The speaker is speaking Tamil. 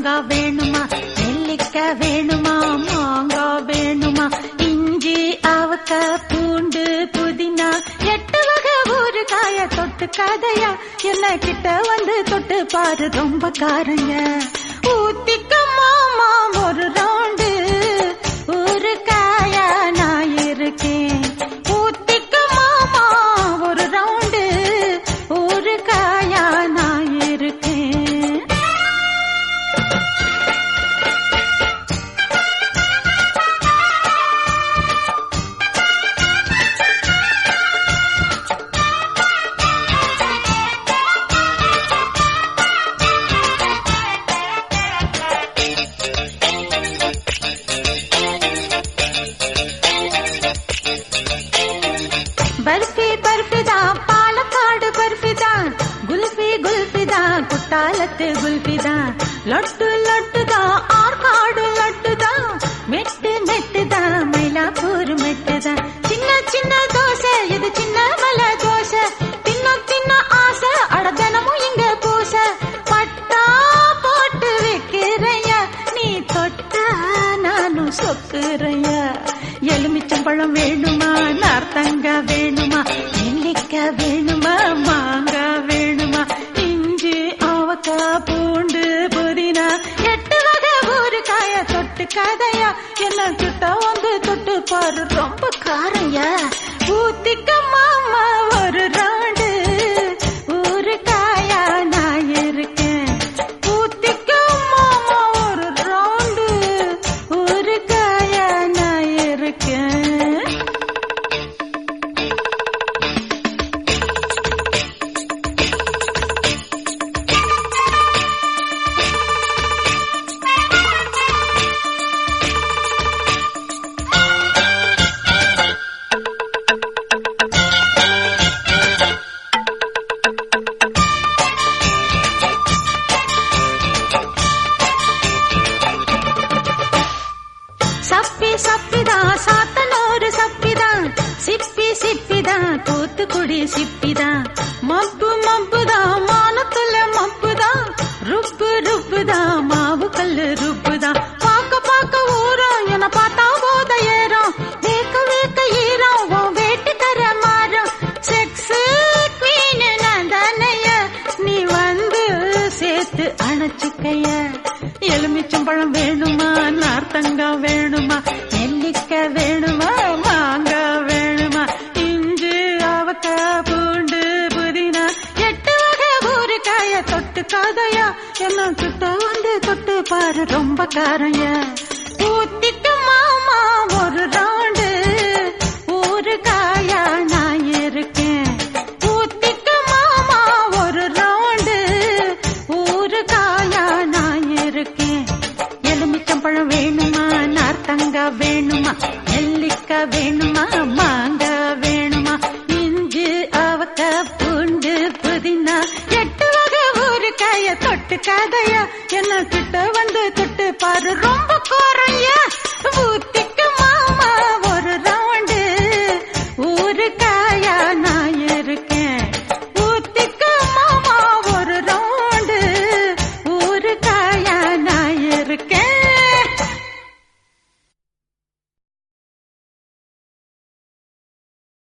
நார்த்தங்காய் வேணுமா நெல்லிக்காய் வேணுமா மாங்காய் வேணுமா இஞ்சி அவக்காய் பூண்டு புதினா எட்டு வகை ஊறுகாய தொட்டு கதையா என்ன கிட்ட வந்து தொட்டு பாரு ரொம்ப காரங்க ஊத்திக்க மாமா ஒரு ரவுண்டு ஊறுகாயா நான் இருக்கேன் ஊத்திக்க மாமா ஒரு ரவுண்டு ஊறுகாயா நான் இருக்கேன் பர்ஃபி பர்ஃபி தான் பாலக்காடு பர்ஃபி தான் குல்ஃபி குல்ஃபி தான் குத்தாலத்து குல்ஃபி தான் லட்டு லட்டு தான் ஆற்காடு லட்டு தான் மெட்டு மெட்டு தான் மயிலாப்பூர் மெட்டு தான் சின்ன சின்ன தோசை இது சின்ன மலை தோசை தின்ன தின்ன ஆசை அட தினமும் இங்க பூச பட்டா போட்டு வைக்கிறைய நீ தொட்டா நானும் சொக்குறைய எலுமிச்சம்பழம் வேணுமா நார்த்தங்க வேணுமா நெல்லிக்காய் வேணுமா மாங்காய் வேணுமா இஞ்சி அவக்காய் பூண்டு புதினா எட்டு வகை ஊறுகாய தொட்டு கதையா என்ன கிட்ட வந்து தொட்டு பாரு ரொம்ப காரையா ஊத்திக்க மாமா ஒரு ராண்டு ஊறுகாயா நான் இருக்கேன் ஊத்திக்க மாமா ஒரு ரவுண்டு ஊறுகாயா நான் இருக்கேன் சப்பி சப்பிதான் சாத்தனூறு சப்பிதான் சிப்பி சிப்பிதான் தூத்துக்குடி சிப்பிதான் மப்பு மப்புதான் மானத்துல மப்புதான் ருப்பு ருப்புதான் மாவு கல்லு ருப்புதான் பாக்க பாக்க ஊரம் என பார்த்தா போத ஏறும் வேக்க வேக்க ஈரம் உன் வேட்டுக்கர மாறும் செக்ஸ் குவீன் நான் தானைய நீ வந்து சேர்த்து அணைச்சுக்கைய எலுமிச்சம்பழம் வேணுமா நார்த்தங்காய் வேணுமா நெல்லிக்காய் வேணுமா மாங்காய் வேணுமா இஞ்சி அவக்காய் பூண்டு புதினா எட்டு வகை ஊறுகாய தொட்டு காதையா என்ன கிட்ட வந்து தொட்டு பாரு ரொம்ப காரையா ஊத்திட்டு மாமா ஒரு ரவுண்டு ஊறுகாயா நான் இருக்கேன் ஊத்திட்டு மாமா ஒரு ரவுண்டு ஊறுகாயா நான் இருக்கேன் எலுமிச்சம்பழம் வேணுமா நார்த்தங்காய் வேணுமா நெல்லிக்காய் வேணுமா மாங்காய் வேணுமா இஞ்சி அவக்காய் பூண்டு புதினா எட்டு வகை ஊறுகாய தொட்டு கதையா என்ன கிட்ட வந்து தொட்டு பாரு ரொம்ப கோரையா ஊத்தி